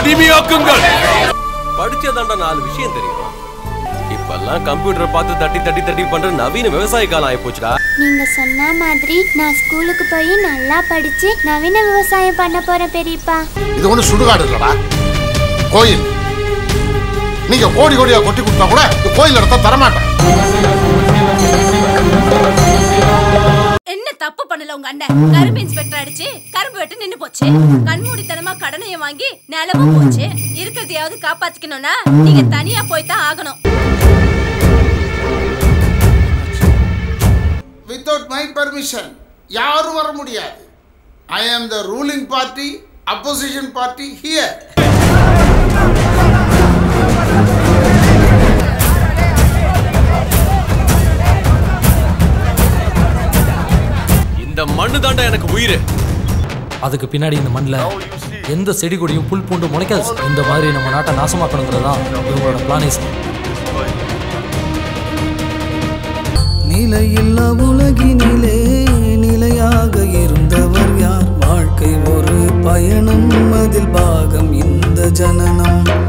அடிமையாக்குங்கள் படிச்சதாண்டா நாலு விஷயம் தெரியும் இப்பெல்லாம் கம்ப்யூட்டர் பார்த்து தட்டி தட்டி தட்டி பண்ற நவீன விவசாய காலம் ஆயிப்போச்சுடா நீங்க சொன்ன மாதிரி நான் ஸ்கூலுக்கு போய் நல்லா படிச்சு நவீன விவசாயம் பண்ண போறேன் பெரியப்பா இது ஒண்ணு சுடுகாடு இல்லடா கோயில் நீங்க கோடி கோடியா கொட்டி கொடுத்தா கூட இந்த கோயில் இடத்த தரமாட்டேன் என்ன தப்பு பண்ணல உங்க அண்ணன் கரும்பு இன்ஸ்பெக்டர் அடிச்சு கரும்பு வெட்டு நின்னு போச்சு கண்மூடித்தனமா கடனையும் வாங்கி நிலமும் போச்சு இருக்கிறதையாவது காப்பாத்திக்கணும்னா நீங்க தனியா போய் தான் ஆகணும் வித்தவுட் மை பர்மிஷன் யாரும் வர முடியாது I am the ruling party opposition party here இந்த மண்ணு தாண்டா எனக்கு உயிர் அதுக்கு பின்னாடி இந்த மண்ணில் எந்த செடி கொடியும் புல் பூண்டு முளைக்காது சார். இந்த மாதிரி நம்ம நாட்டை நாசமாக்கணுங்கிறது தான் இவங்களோட பிளானே சார் நிலையில்லா உலகினிலே நிலையாக இருந்தவர் யார் வாழ்க்கை ஒரு பயணம் அதில் பாகம் இந்த ஜனனம்